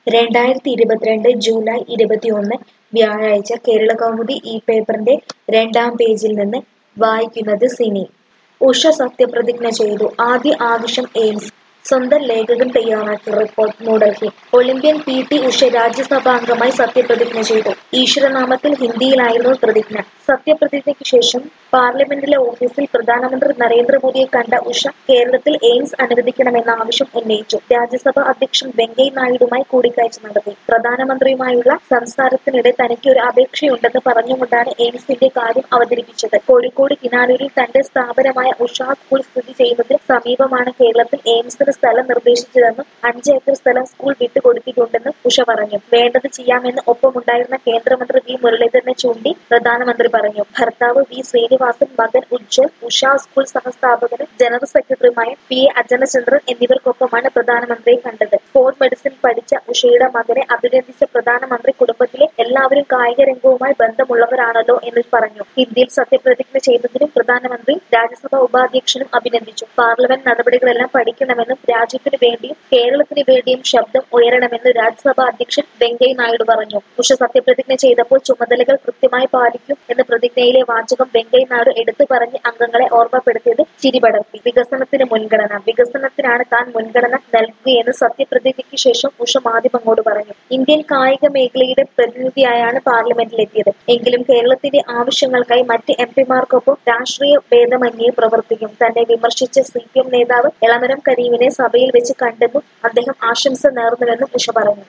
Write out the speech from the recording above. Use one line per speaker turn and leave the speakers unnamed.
രണ്ടായിരത്തി ഇരുപത്തിരണ്ട് ജൂലൈ ഇരുപത്തിയൊന്ന് വ്യാഴാഴ്ച കേരളകൗമുദി ഈ പേപ്പറിന്റെ രണ്ടാം പേജിൽ നിന്ന് വായിക്കുന്നത് സിനി ഉഷ സത്യപ്രതിജ്ഞ ചെയ്തു ആദ്യ ആവശ്യം എയിംസ് സ്വന്തം ലേഖകൻ തയ്യാറാക്കിയ report New Delhi Olympian P T Usha രാജ്യസഭാംഗമായി സത്യപ്രതിജ്ഞ ചെയ്തു ഈശ്വരനാമത്തിൽ ഹിന്ദിയിലായിരുന്നു പ്രതിജ്ഞ സത്യപ്രതിജ്ഞയ്ക്ക് ശേഷം പാർലമെന്റിലെ ഓഫീസിൽ പ്രധാനമന്ത്രി നരേന്ദ്രമോദിയെ കണ്ട ഉഷ കേരളത്തിൽ എയിംസ് അനുവദിക്കണമെന്ന ആവശ്യം ഉന്നയിച്ചു രാജ്യസഭാ അധ്യക്ഷൻ വെങ്കയ്യ നായിഡുമായി കൂടിക്കാഴ്ച നടത്തി പ്രധാനമന്ത്രിയുമായുള്ള സംസാരത്തിനിടെ തനിക്ക് ഒരു അപേക്ഷയുണ്ടെന്ന് പറഞ്ഞുകൊണ്ടാണ് എയിംസിന്റെ കാര്യം അവതരിപ്പിച്ചത് കോഴിക്കോട് കിനാലൂരിൽ തന്റെ സ്ഥാപനമായ ഉഷ സ്കൂൾ സ്ഥിതി ചെയ്യുന്നതിന് സമീപമാണ് കേരളത്തിൽ എയിംസിന് സ്ഥലം നിർദ്ദേശിച്ചതെന്നും അഞ്ച് ഏക്കർ സ്ഥലം സ്കൂൾ വിട്ടുകൊടുത്തിട്ടുണ്ടെന്നും ഉഷ പറഞ്ഞു വേണ്ടത് ചെയ്യാമെന്ന് ഒപ്പമുണ്ടായിരുന്ന കേന്ദ്രമന്ത്രി വി മുരളീധരനെ ചൂണ്ടി പ്രധാനമന്ത്രി പറഞ്ഞു ഭർത്താവ് വി ശ്രീനിവാസൻ മകൻ ഉജ്ജ്വൽ ഉഷ സ്കൂൾ സഹസ്ഥാപകനും ജനറൽ സെക്രട്ടറിയുമായ പി എ അജനചന്ദ്രൻ എന്നിവർക്കൊപ്പമാണ് പ്രധാനമന്ത്രിയെ കണ്ടത് സ്പോർട്സ് മെഡിസിൻ പഠിച്ച ഉഷയുടെ മകനെ അഭിനന്ദിച്ച പ്രധാനമന്ത്രി കുടുംബത്തിലെ എല്ലാവരും കായിക രംഗവുമായി ബന്ധമുള്ളവരാണല്ലോ എന്ന് പറഞ്ഞു ഹിന്ദിയിൽ സത്യപ്രതിജ്ഞ ചെയ്തതിനും പ്രധാനമന്ത്രി രാജ്യസഭാ ഉപാധ്യക്ഷനും അഭിനന്ദിച്ചു പാർലമെന്റ് നടപടികളെല്ലാം പഠിക്കണമെന്നും രാജ്യത്തിന് വേണ്ടിയും കേരളത്തിന് വേണ്ടിയും ശബ്ദം ഉയരണമെന്ന് രാജ്യസഭാ അധ്യക്ഷൻ വെങ്കയ്യ നായിഡു പറഞ്ഞു ഉഷ സത്യപ്രതിജ്ഞ ചെയ്തപ്പോൾ ചുമതലകൾ കൃത്യമായി പാലിക്കും എന്ന പ്രതിജ്ഞയിലെ വാചകം വെങ്കയ്യ നായിഡു എടുത്തു പറഞ്ഞ് അംഗങ്ങളെ ഓർമ്മപ്പെടുത്തിയത് ചിരി പടർത്തി വികസനത്തിന് മുൻഗണന വികസനത്തിനാണ് താൻ മുൻഗണന നൽകുകയെന്ന് സത്യപ്രതിജ്ഞയ്ക്ക് ശേഷം ഉഷ മാധ്യമങ്ങളോട് പറഞ്ഞു ഇന്ത്യൻ കായിക മേഖലയുടെ പ്രതിനിധിയായാണ് പാർലമെന്റിലെത്തിയത് എങ്കിലും കേരളത്തിന്റെ ആവശ്യങ്ങൾക്കായി മറ്റ് എം പിമാർക്കൊപ്പം രാഷ്ട്രീയ ഭേദമന്യേ പ്രവർത്തിക്കും തന്നെ വിമർശിച്ച സി പി എം നേതാവ് എളമരം കരീമിനെ സഭയിൽ വെച്ച് കണ്ടെന്നും അദ്ദേഹം ആശംസ നേർന്നുവെന്നും ഉഷ പറഞ്ഞു